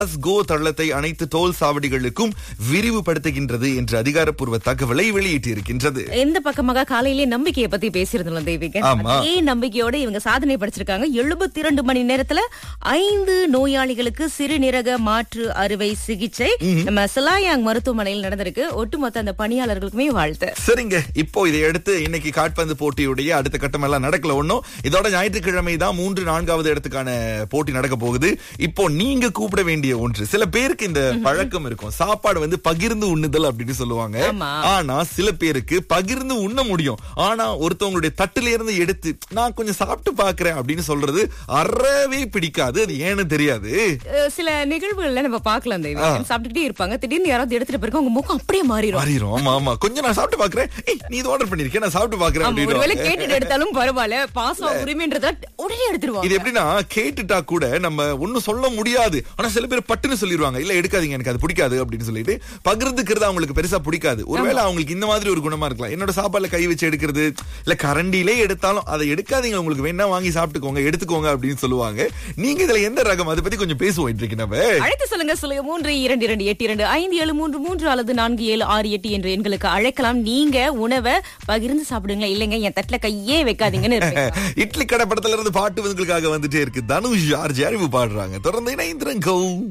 கோ தளத்தை அனைத்து டோல் சாவடிகளுக்கும் விரிவுபடுத்துகின்றது என்ற அதிகாரப்பூர்வ தகவலை வெளியிட்டிருக்கின்றது இந்த பக்கமாக காலையிலே நம்பிக்கையை பத்தி பேசியிருந்தோம் தெய்வீக ஆமா. அதே நம்பிக்கையோட இவங்க சாதனை படிச்சிருக்காங்க எழுபத்தி இரண்டு மணி நேரத்துல ஐந்து நோயாளிகளுக்கு சிறுநீரக மாற்று அறுவை சிகிச்சை நம்ம சிலாயாங் மருத்துவமனையில் நடந்திருக்கு ஒட்டுமொத்த அந்த பணியாளர்களுக்குமே வாழ்த்து சரிங்க இப்போ இதை அடுத்து இன்னைக்கு காட்பந்து போட்டியுடைய அடுத்த கட்டம் எல்லாம் நடக்கல ஒண்ணும் இதோட ஞாயிற்றுக்கிழமை தான் மூன்று நான்காவது இடத்துக்கான போட்டி நடக்க போகுது இப்போ நீங்க கூப்பிட வேண்டிய ஒன்று சில பேருக்கு இந்த பழக்கம் இருக்கும் சாப்பாடு வந்து பகிர்ந்து உண்ணுதல் அப்படின்னு சொல்லுவாங்க ஆமா. ஆனா சில பேருக்கு பகிர்ந்து உண்ண முடியும் ஆனா ஒருத்தவங்களுடைய தட்டுல இருந்து எடுத்து நான் கொஞ்சம் சாப்பிட்டு பாக்குறேன் அப்படின்னு சொல்றது அறவே பிடிக்காது அது ஏன்னு தெரியாது அஹ் சில நிகழ்வுகள்ல நம்ம பார்க்கலாம் தெய்வீகம் சாப்பிட்டுட்டே இருப்பாங்க திடீர்னு யாராவது எடுத்துட்டு பிறகு உங்க முகம் அப்படியே மாறிடும் மாறிடும் ஆமா ஆமா கொஞ்சம் நான் சாப்பிட்டு பாக்குறேன் ஏய், நீ இது ஆர்டர் பண்ணிருக்கேன் நான் சாப்பிட்டு பாக்குறேன் ஆமா, ஒருவேளை அப்படின்னு கேட்டுட்டு எடுத்தாலும் பரவாயில்ல பாசம் உரிமைன்றத உடனே இது எடுத்துருவாங்க எப்படின்னா கேட்டுட்டா கூட நம்ம ஒண்ணும் சொல்ல முடியாது ஆனா சில பேர் பட்டுன்னு சொல்லிடுவாங்க இல்ல எடுக்காதீங்க எனக்கு அது பிடிக்காது அப்படின்னு சொல்லிட்டு பகிர்ந்துக்கிறது அவங்களுக்கு பெருசா பிடிக்காது ஒருவேளை அவங்களுக்கு இந்த மாதிரி ஒரு குணமா இருக்கலாம் என்னோட சாப்பாடுல கை வச்சு எடுக்கிறது இல்ல கரண்டிலே எடுத்தாலும் அதை எடுக்காதீங்க உங்களுக்கு வேணா வாங்கி சாப்பிட்டுக்கோங்க எடுத்துக்கோங்க அப்படின்னு சொல்லுவாங்க நீங்க இதுல எந்த ரகம் அதை பத்தி கொஞ்சம் பேசுவோம் இன்றைக்கு நம்ம அழைத்து சொல்லுங்க சொல்லுங்க மூன்று இரண்டு இரண்டு எட்டு இரண்டு ஐந்து ஏழு மூன்று மூன்று அல்லது நான்கு ஏழு ஆறு எட்டு என்ற எண்களுக்கு அழைக்கலாம் நீங்க உணவை பகிர்ந்து சாப்பிடுங்க இல்லைங்க என் தட்டுல கையே வைக்காதீங்கன்னு இருப்பீங்க. இட்லி கடை படத்துல இருந்து பாட்டு உங்களுக்காக வந்துட்டே இருக்கு தனுஷ் ஆர்ஜி அறிவு பாடுறாங்க தொடர்ந்து இணைந்திருங்கோ